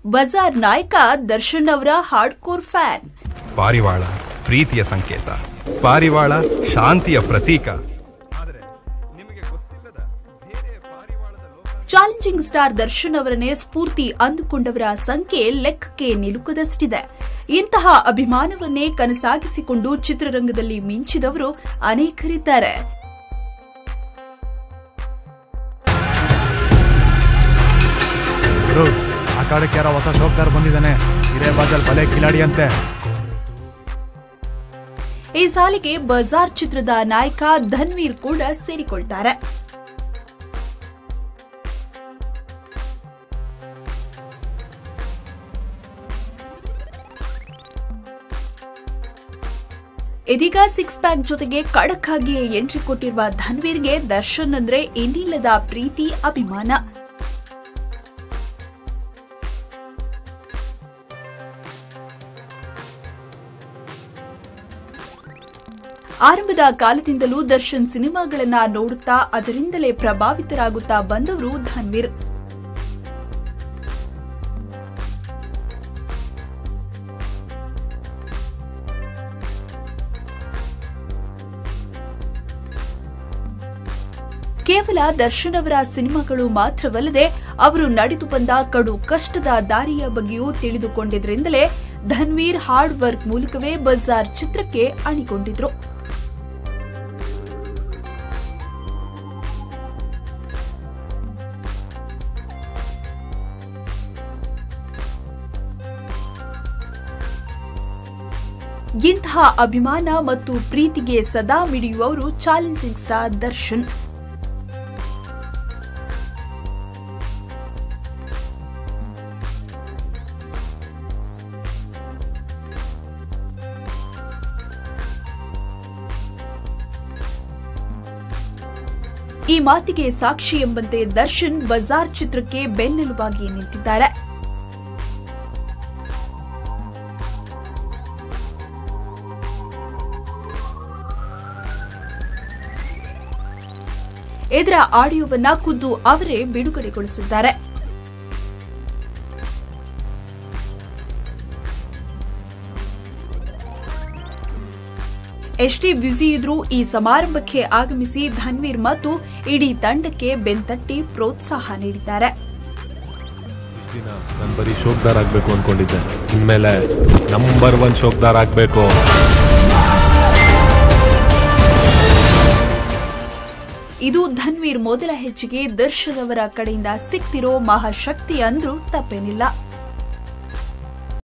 ಬಜಾರ್ ನಾಯಕ ದರ್ಶನ್ ಅವರ hardcore fan ಪಾರಿವಾಳ ಪ್ರೀತಿಯ ಸಂಕೇತ ಪಾರಿವಾಳ ಶಾಂತಿಯ ಪ್ರತೀಕ ಆದರೆ ನಿಮಗೆ ಗೊತ್ತಿಲ್ಲದ ಬೇರೆ ಪಾರಿವಾಳದ ಲೋಕ ಚಾಲೆಂಜಿಂಗ್ ಸ್ಟಾರ್ ದರ್ಶನ್ ಅವರನ್ನೇ ಸ್ಫೂರ್ತಿ ಅಂದುಕೊಂಡವರ ಸಂಖ್ಯೆ ಲೆಕ್ಕಕ್ಕೆ ನಿಲುಕದಷ್ಟಿದೆ ಇಂತಹ ಅಭಿಮಾನವನ್ನೇ ಕನಸಾಗಿಸಿಕೊಂಡು ಚಿತ್ರರಂಗದಲ್ಲಿ ಮಿಂಚಿದವರು ಅನೇಕರಿದ್ದಾರೆ ಗುರು ಆ ಕಾಡಕ್ಕೆ ಯಾರೋ ಹೊಸ ಶೋಕ್ದಾರ್ ಬಂದಿದ್ದಾನೆ ಹಿರೇ ಬಾಜಲ್ ಬಲೆ ಕಿಲಾಡಿ ಅಂತೆ ಈ ಸಾಲಿಗೆ ಬಜಾರ್ ಚಿತ್ರದ ನಾಯಕ ಧನ್ವೀರ್ ಕೂಡ ಸೇರಿಕೊಳ್ತಾರೆ ಇದೀಗ ಸಿಕ್ಸ್ ಪ್ಯಾಕ್ ಜೊತೆಗೆ ಖಡಕ್ ಆಗಿ ಎಂಟ್ರಿ ಕೊಟ್ಟಿರುವ ಧನ್ವೀರ್ಗೆ ದರ್ಶನ್ ಅಂದ್ರೆ ಇನ್ನಿಲ್ಲದ ಪ್ರೀತಿ ಅಭಿಮಾನ ಆರಂಭದ ಕಾಲದಿಂದಲೂ ದರ್ಶನ್ ಸಿನಿಮಾಗಳನ್ನ ನೋಡುತ್ತಾ ಅದರಿಂದಲೇ ಪ್ರಭಾವಿತರಾಗುತ್ತಾ ಬಂದವರು ಧನ್ವೀರ್ ಕೇವಲ ದರ್ಶನ್ ಅವರ ಸಿನಿಮಾಗಳು ಮಾತ್ರವಲ್ಲದೆ ಅವರು ನಡೆದು ಬಂದ ಕಡು ಕಷ್ಟದ ದಾರಿಯ ಬಗ್ಗೆಯೂ ತಿಳಿದುಕೊಂಡಿದ್ರಿಂದಲೇ ಧನ್ವೀರ್ ಹಾರ್ಡ್ ವರ್ಕ್ ಮೂಲಕವೇ ಬಜಾರ್ ಚಿತ್ರಕ್ಕೆ ಅಣಿಕೊಂಡಿದ್ರು ಇಂತಹ ಅಭಿಮಾನ ಮತ್ತು ಪ್ರೀತಿಗೆ ಸದಾ ಮಿಡಿಯುವವರು ಚಾಲೆಂಜಿಂಗ್ ಸ್ಟಾರ್ ದರ್ಶನ್ ಈ ಮಾತಿಗೆ ಸಾಕ್ಷಿ ಎಂಬಂತೆ ದರ್ಶನ್ ಬಜಾರ್ ಚಿತ್ರಕ್ಕೆ ಬೆನ್ನೆಲುಬಾಗಿ ನಿಂತಿದ್ದಾರೆ ಇದರ ಆಡಿಯೋವನ್ನ ಖುದ್ದು ಅವರೇ ಬಿಡುಗಡೆಗೊಳಿಸಿದ್ದಾರೆ ಎಷ್ಟೇ ಬ್ಯುಸಿ ಇದ್ರೂ ಈ ಸಮಾರಂಭಕ್ಕೆ ಆಗಮಿಸಿ ಧನ್ವೀರ್ ಮತ್ತು ಇಡೀ ತಂಡಕ್ಕೆ ಬೆಂತಟ್ಟಿ ಪ್ರೋತ್ಸಾಹ ನೀಡಿದ್ದಾರೆ ಇಷ್ಟ್ ದಿನ ನಾನು ಬರೀ ಶೋಕ್ದಾರ್ ಆಗ್ಬೇಕು ಅನ್ಕೊಂಡಿದ್ದೆ ಇನ್ಮೇಲೆ ನಂಬರ್ ಒನ್ ಶೋಕ್ದಾರ್ ಆಗ್ಬೇಕು ಇದು ಧನ್ವೀರ್ ಮೊದಲ ಹೆಜ್ಜೆಗೆ ದರ್ಶನ್ ಅವರ ಕಡೆಯಿಂದ ಸಿಕ್ತಿರೋ ಮಹಾಶಕ್ತಿ ಅಂದ್ರೂ ತಪ್ಪೇನಿಲ್ಲ